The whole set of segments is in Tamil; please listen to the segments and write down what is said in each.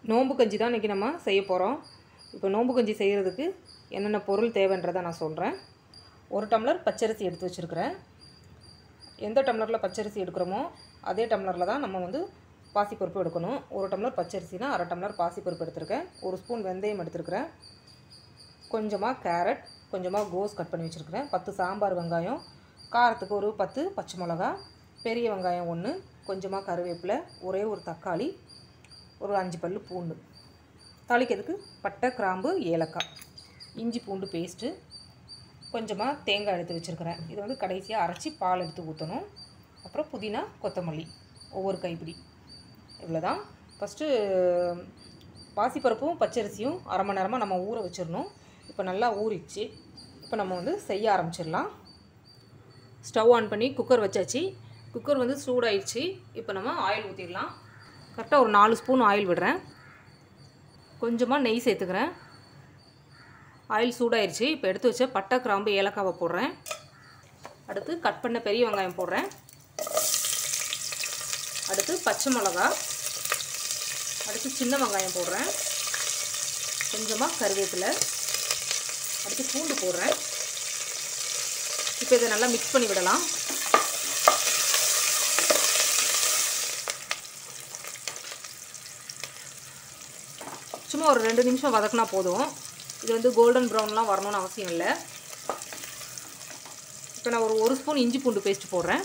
நோம்பு கஞ்சி தான் இன்றைக்கி நம்ம செய்ய போகிறோம் இப்போ நோம்பு கஞ்சி செய்கிறதுக்கு என்னென்ன பொருள் தேவைன்றதை நான் சொல்கிறேன் ஒரு டம்ளர் பச்சரிசி எடுத்து வச்சுருக்கிறேன் எந்த டம்ளரில் பச்சரிசி எடுக்கிறோமோ அதே டம்ளரில் தான் நம்ம வந்து பாசிப்பருப்பு எடுக்கணும் ஒரு டம்ளர் பச்சரிசினா அரை டம்ளர் பாசிப்பருப்பு எடுத்திருக்கேன் ஒரு ஸ்பூன் வெந்தயம் எடுத்திருக்கிறேன் கொஞ்சமாக கேரட் கொஞ்சமாக கோஸ் கட் பண்ணி வச்சுருக்கிறேன் பத்து சாம்பார் வெங்காயம் காரத்துக்கு ஒரு பத்து பச்சை மிளகா பெரிய வெங்காயம் ஒன்று கொஞ்சமாக கருவேப்பிலை ஒரே ஒரு தக்காளி ஒரு அஞ்சு பல் பூண்டு தாளிக்கிறதுக்கு பட்டை கிராம்பு ஏலக்காய் இஞ்சி பூண்டு பேஸ்ட்டு கொஞ்சமாக தேங்காய் எடுத்து வச்சுருக்கிறேன் இது வந்து கடைசியாக அரைச்சி பால் எடுத்து ஊற்றணும் அப்புறம் புதினா கொத்தமல்லி ஒவ்வொரு கைப்பிடி இவ்வளோதான் ஃபஸ்ட்டு பாசிப்பருப்பும் பச்சரிசியும் அரை மணி நேரமாக நம்ம ஊற வச்சிடணும் இப்போ நல்லா ஊறிச்சு இப்போ நம்ம வந்து செய்ய ஆரம்பிச்சிடலாம் ஸ்டவ் ஆன் பண்ணி குக்கர் வச்சாச்சு குக்கர் வந்து சூடாயிடுச்சு இப்போ நம்ம ஆயில் ஊற்றிடலாம் கரெக்டாக ஒரு நாலு ஸ்பூன் ஆயில் விடுறேன் கொஞ்சமாக நெய் சேர்த்துக்கிறேன் ஆயில் சூடாயிருச்சு இப்போ எடுத்து வச்ச பட்டை கிராம்பு ஏலக்காவை போடுறேன் அடுத்து கட் பண்ண பெரிய வெங்காயம் போடுறேன் அடுத்து பச்சை மிளகா அடுத்து சின்ன வெங்காயம் போடுறேன் கொஞ்சமாக கருவேப்பிலை அடுத்து பூண்டு போடுறேன் இப்போ இதை நல்லா மிக்ஸ் பண்ணி விடலாம் சும்மா ஒரு ரெண்டு நிமிஷம் வதக்குனா போதும் இது வந்து கோல்டன் ப்ரௌன்லாம் வரணும்னு அவசியம் இல்லை இப்போ நான் ஒரு ஒரு ஸ்பூன் இஞ்சி பூண்டு பேஸ்ட் போடுறேன்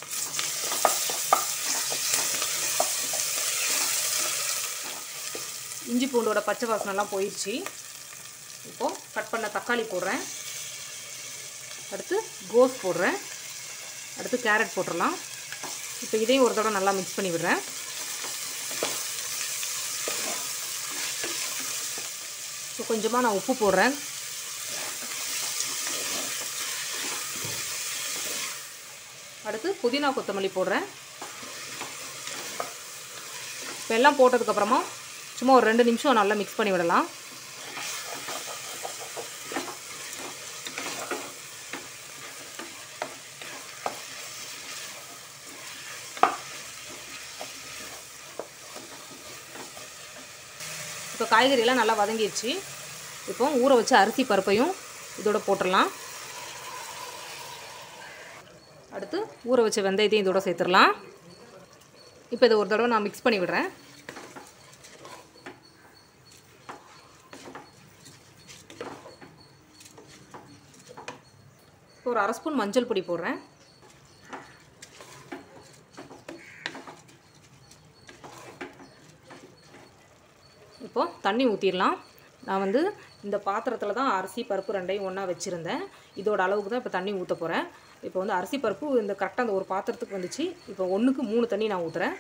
இஞ்சி பூண்டோட பச்சை வாசனைலாம் போயிடுச்சு இப்போது கட் பண்ண தக்காளி போடுறேன் அடுத்து கோஸ் போடுறேன் அடுத்து கேரட் போட்டுடலாம் இப்போ இதையும் ஒரு தடவை நல்லா மிக்ஸ் பண்ணி விடுறேன் இப்போ கொஞ்சமாக நான் உப்பு போடுறேன் அடுத்து புதினா கொத்தமல்லி போடுறேன் இப்போ எல்லாம் போட்டதுக்கப்புறமா சும்மா ஒரு ரெண்டு நிமிஷம் நல்லா மிக்ஸ் பண்ணி விடலாம் இப்போ காய்கறியெல்லாம் நல்லா வதங்கிடுச்சு இப்போ ஊற வச்ச அரிசி பருப்பையும் இதோட போட்டுடலாம் அடுத்து ஊற வச்ச வெந்தயத்தையும் இதோட சேர்த்துடலாம் இப்போ இதை ஒரு தடவை நான் மிக்ஸ் பண்ணி விடுறேன் இப்போ ஒரு அரை ஸ்பூன் மஞ்சள் பொடி போடுறேன் இப்போது தண்ணி ஊற்றிடலாம் நான் வந்து இந்த பாத்திரத்தில் தான் அரிசி பருப்பு ரெண்டையும் ஒன்றா வச்சுருந்தேன் இதோட அளவுக்கு தான் இப்போ தண்ணி ஊற்ற போகிறேன் இப்போ வந்து அரிசி பருப்பு இந்த கரெக்டாக அந்த ஒரு பாத்திரத்துக்கு வந்துச்சு இப்போ ஒன்றுக்கு மூணு தண்ணி நான் ஊற்றுறேன்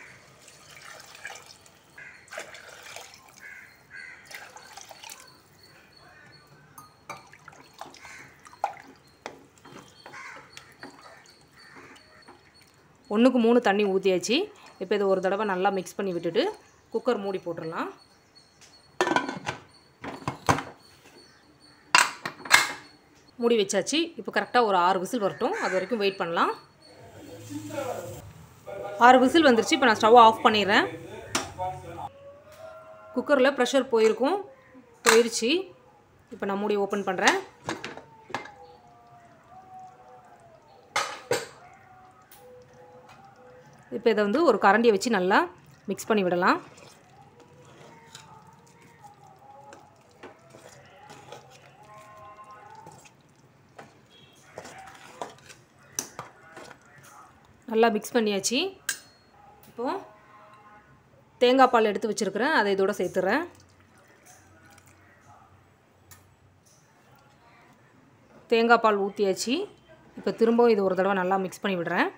ஒன்றுக்கு மூணு தண்ணி ஊற்றியாச்சு இப்போ இதை ஒரு தடவை நல்லா மிக்ஸ் பண்ணி விட்டுட்டு குக்கர் மூடி போட்டுடலாம் மூடி வச்சாச்சு இப்போ கரெக்டாக ஒரு ஆறு விசில் வரட்டும் அது வரைக்கும் வெயிட் பண்ணலாம் ஆறு விசில் வந்துருச்சு இப்போ நான் ஸ்டவ் ஆஃப் பண்ணிடுறேன் குக்கரில் ப்ரெஷர் போயிருக்கும் போயிருச்சு இப்போ நான் மூடி ஓப்பன் பண்ணுறேன் இப்போ இதை வந்து ஒரு கரண்டியை வச்சு நல்லா மிக்ஸ் பண்ணி விடலாம் நல்லா மிக்ஸ் பண்ணியாச்சு இப்போது தேங்காய் பால் எடுத்து வச்சுருக்கிறேன் அதை இதோட சேர்த்துறேன் தேங்காய் பால் ஊற்றியாச்சு இப்போ திரும்பவும் இது ஒரு தடவை நல்லா மிக்ஸ் பண்ணி விடுறேன்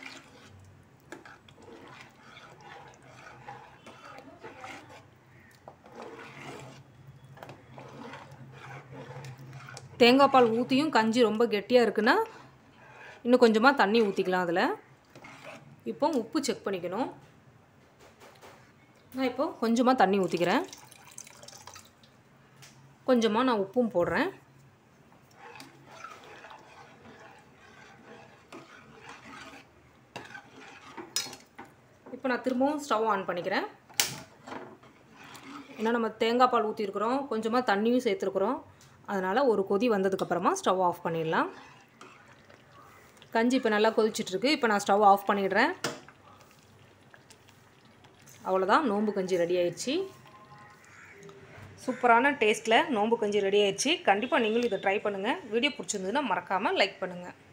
தேங்காய் பால் ஊற்றியும் கஞ்சி ரொம்ப கெட்டியாக இருக்குன்னா இன்னும் கொஞ்சமாக தண்ணி ஊற்றிக்கலாம் அதில் இப்போ உப்பு செக் பண்ணிக்கணும் நான் இப்போ கொஞ்சமாக தண்ணி ஊற்றிக்கிறேன் கொஞ்சமாக நான் உப்பும் போடுறேன் இப்போ நான் திரும்பவும் ஸ்டவ் ஆன் பண்ணிக்கிறேன் ஏன்னா நம்ம தேங்காய் பால் ஊற்றிருக்கிறோம் கொஞ்சமாக தண்ணியும் சேர்த்துருக்குறோம் அதனால் ஒரு கொதி வந்ததுக்கப்புறமா ஸ்டவ் ஆஃப் பண்ணிடலாம் கஞ்சி இப்போ நல்லா கொதிச்சிட்ருக்கு இப்போ நான் ஸ்டவ் ஆஃப் பண்ணிடுறேன் அவ்வளோதான் நோம்பு கஞ்சி ரெடி ஆயிடுச்சு சூப்பரான டேஸ்ட்டில் நோம்பு கஞ்சி ரெடி ஆயிடுச்சு கண்டிப்பாக நீங்களும் இதை ட்ரை பண்ணுங்கள் வீடியோ பிடிச்சிருந்ததுன்னா மறக்காமல் லைக் பண்ணுங்கள்